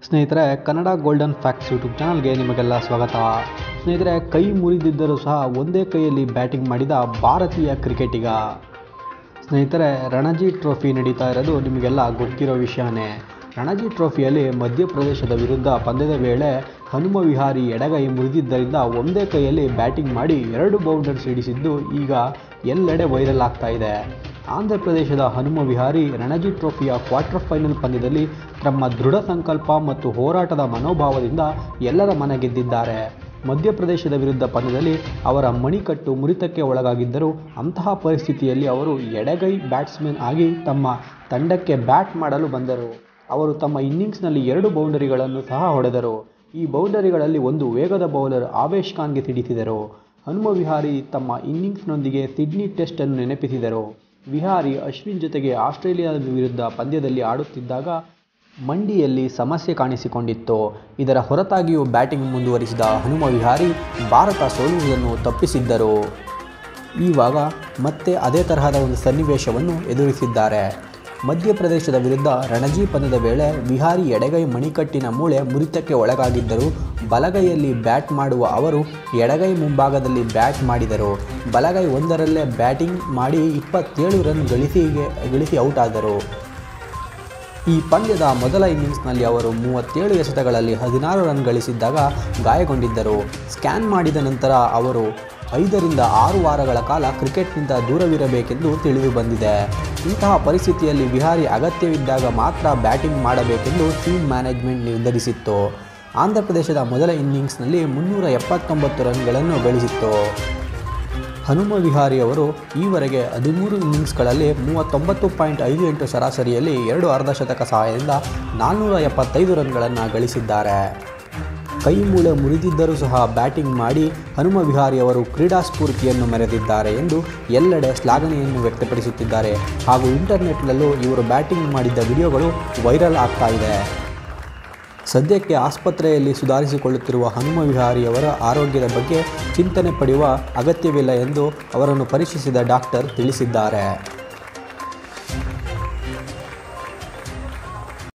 ಸ್ನೇಹಿತರೆ Kannada golden facts YouTube ಚಾನಲ್ಗೆ ನಿಮಗೆಲ್ಲ ಸ್ವಾಗತ ಸ್ನೇಹಿತರೆ ಕೈ ಮುರಿದಿದ್ದರೂ ಸಹ ಒಂದೇ ಕೈಯಲ್ಲಿ ಬ್ಯಾಟಿಂಗ್ ಮಾಡಿದ ಭಾರತೀಯ ಕ್ರಿಕೆಟಿಗ ಸ್ನೇಹಿತರೆ ರಣಜಿ ಟ್ರೋಫಿ ನಡೀತಾ ಇರೋದು ನಿಮಗೆಲ್ಲ ಗೊತ್ತಿರೋ ವಿಷಯನೇ ರಣಜಿ ಟ್ರೋಫಿಯಲ್ಲಿ ಮಧ್ಯಪ್ರದೇಶದ ವಿರುದ್ಧ ಪಂದ್ಯದ ವೇಳೆ ಹನುಮ ವಿಹಾರಿ ಎಡಗೈ ಮುರಿದಿದ್ದರಿಂದ ಒಂದೇ ಕೈಯಲ್ಲಿ ಬ್ಯಾಟಿಂಗ್ ಮಾಡಿ ಎರಡು ಬೌಂಡರ್ಸ್ ಹಿಡಿಸಿದ್ದು ಈಗ ಎಲ್ಲೆಡೆ ವೈರಲ್ ಆಗ್ತಾ ಇದೆ ಆಂಧ್ರ ಪ್ರದೇಶದ ಹನುಮ ವಿಹಾರಿ ರಣಜಿ ಟ್ರೋಫಿಯ ಕ್ವಾರ್ಟರ್ ಫೈನಲ್ ಪಂದ್ಯದಲ್ಲಿ ತಮ್ಮ ದೃಢ ಸಂಕಲ್ಪ ಮತ್ತು ಹೋರಾಟದ ಮನೋಭಾವದಿಂದ ಎಲ್ಲರ ಮನ ಗೆದ್ದಿದ್ದಾರೆ ಮಧ್ಯಪ್ರದೇಶದ ವಿರುದ್ಧ ಪಂದ್ಯದಲ್ಲಿ ಅವರ ಮಣಿಕಟ್ಟು ಮುರಿತಕ್ಕೆ ಒಳಗಾಗಿದ್ದರೂ ಅಂತಹ ಪರಿಸ್ಥಿತಿಯಲ್ಲಿ ಅವರು ಎಡಗೈ ಬ್ಯಾಟ್ಸ್ಮನ್ ಆಗಿ ತಮ್ಮ ತಂಡಕ್ಕೆ ಬ್ಯಾಟ್ ಮಾಡಲು ಬಂದರು ಅವರು ತಮ್ಮ ಇನ್ನಿಂಗ್ಸ್ನಲ್ಲಿ ಎರಡು ಬೌಂಡರಿಗಳನ್ನು ಸಹ ಹೊಡೆದರು ಈ ಬೌಂಡರಿಗಳಲ್ಲಿ ಒಂದು ವೇಗದ ಬೌಲರ್ ಆವೇಶ್ ಖಾನ್ಗೆ ಸಿಡಿಸಿದರು ಹನುಮ ವಿಹಾರಿ ತಮ್ಮ ಇನ್ನಿಂಗ್ಸ್ನೊಂದಿಗೆ ಸಿಡ್ನಿ ಟೆಸ್ಟ್ ಅನ್ನು ನೆನಪಿಸಿದರು ವಿಹಾರಿ ಅಶ್ವಿನ್ ಜೊತೆಗೆ ಆಸ್ಟ್ರೇಲಿಯಾದ ವಿರುದ್ಧ ಪಂದ್ಯದಲ್ಲಿ ಆಡುತ್ತಿದ್ದಾಗ ಮಂಡಿಯಲ್ಲಿ ಸಮಸ್ಯೆ ಕಾಣಿಸಿಕೊಂಡಿತ್ತು ಇದರ ಹೊರತಾಗಿಯೂ ಬ್ಯಾಟಿಂಗ್ ಮುಂದುವರಿಸಿದ ಹನುಮ ವಿಹಾರಿ ಭಾರತ ಸೋಲುವುದನ್ನು ತಪ್ಪಿಸಿದ್ದರು ಈವಾಗ ಮತ್ತೆ ಅದೇ ತರಹದ ಒಂದು ಸನ್ನಿವೇಶವನ್ನು ಎದುರಿಸಿದ್ದಾರೆ ಮಧ್ಯಪ್ರದೇಶದ ವಿರುದ್ಧ ರಣಜಿ ಪಂದ್ಯದ ವೇಳೆ ವಿಹಾರಿ ಎಡಗೈ ಮಣಿಕಟ್ಟಿನ ಮೂಳೆ ಮುರಿತಕ್ಕೆ ಒಳಗಾಗಿದ್ದರು ಬಲಗೈಯಲ್ಲಿ ಬ್ಯಾಟ್ ಮಾಡುವ ಅವರು ಎಡಗೈ ಮುಂಭಾಗದಲ್ಲಿ ಬ್ಯಾಟ್ ಮಾಡಿದರು ಬಲಗೈ ಒಂದರಲ್ಲೇ ಬ್ಯಾಟಿಂಗ್ ಮಾಡಿ ಇಪ್ಪತ್ತೇಳು ರನ್ ಗಳಿಸಿ ಗಳಿಸಿ ಔಟ್ ಆದರು ಈ ಪಂದ್ಯದ ಮೊದಲ ಇನ್ನಿಂಗ್ಸ್ನಲ್ಲಿ ಅವರು ಮೂವತ್ತೇಳು ಎಸೆತಗಳಲ್ಲಿ ಹದಿನಾರು ರನ್ ಗಳಿಸಿದ್ದಾಗ ಗಾಯಗೊಂಡಿದ್ದರು ಸ್ಕ್ಯಾನ್ ಮಾಡಿದ ನಂತರ ಅವರು ಐದರಿಂದ ಆರು ವಾರಗಳ ಕಾಲ ಕ್ರಿಕೆಟ್ನಿಂದ ದೂರವಿರಬೇಕೆಂದು ತಿಳಿದು ಬಂದಿದೆ ಇಂತಹ ಪರಿಸ್ಥಿತಿಯಲ್ಲಿ ವಿಹಾರಿ ಅಗತ್ಯವಿದ್ದಾಗ ಮಾತ್ರ ಬ್ಯಾಟಿಂಗ್ ಮಾಡಬೇಕೆಂದು ಟೀಮ್ ಮ್ಯಾನೇಜ್ಮೆಂಟ್ ನಿರ್ಧರಿಸಿತ್ತು ಆಂಧ್ರ ಪ್ರದೇಶದ ಮೊದಲ ಇನ್ನಿಂಗ್ಸ್ನಲ್ಲಿ ಮುನ್ನೂರ ಎಪ್ಪತ್ತೊಂಬತ್ತು ರನ್ಗಳನ್ನು ಗಳಿಸಿತ್ತು ಹನುಮ ವಿಹಾರಿ ಅವರು ಈವರೆಗೆ ಹದಿಮೂರು ಇನ್ನಿಂಗ್ಸ್ಗಳಲ್ಲಿ ಮೂವತ್ತೊಂಬತ್ತು ಪಾಯಿಂಟ್ ಐದು ಎಂಟು ಸರಾಸರಿಯಲ್ಲಿ ಎರಡು ಅರ್ಧಶತಕ ಸಹಾಯದಿಂದ ನಾನ್ನೂರ ಎಪ್ಪತ್ತೈದು ರನ್ಗಳನ್ನು ಗಳಿಸಿದ್ದಾರೆ ಕೈ ಮೂಳೆ ಮುರಿದಿದ್ದರೂ ಸಹ ಬ್ಯಾಟಿಂಗ್ ಮಾಡಿ ಹನುಮ ವಿಹಾರಿ ಅವರು ಕ್ರೀಡಾ ಸ್ಫೂರ್ತಿಯನ್ನು ಮೆರೆದಿದ್ದಾರೆ ಎಂದು ಎಲ್ಲೆಡೆ ಶ್ಲಾಘನೆಯನ್ನು ವ್ಯಕ್ತಪಡಿಸುತ್ತಿದ್ದಾರೆ ಹಾಗೂ ಇಂಟರ್ನೆಟ್ನಲ್ಲೂ ಇವರು ಬ್ಯಾಟಿಂಗ್ ಮಾಡಿದ್ದ ವಿಡಿಯೋಗಳು ವೈರಲ್ ಆಗ್ತಾ ಇದೆ ಸದ್ಯಕ್ಕೆ ಆಸ್ಪತ್ರೆಯಲ್ಲಿ ಸುಧಾರಿಸಿಕೊಳ್ಳುತ್ತಿರುವ ಹನುಮ ವಿಹಾರಿಯವರ ಆರೋಗ್ಯದ ಬಗ್ಗೆ ಚಿಂತನೆ ಪಡೆಯುವ ಅಗತ್ಯವಿಲ್ಲ ಎಂದು ಅವರನ್ನು ಪರೀಕ್ಷಿಸಿದ ಡಾಕ್ಟರ್ ತಿಳಿಸಿದ್ದಾರೆ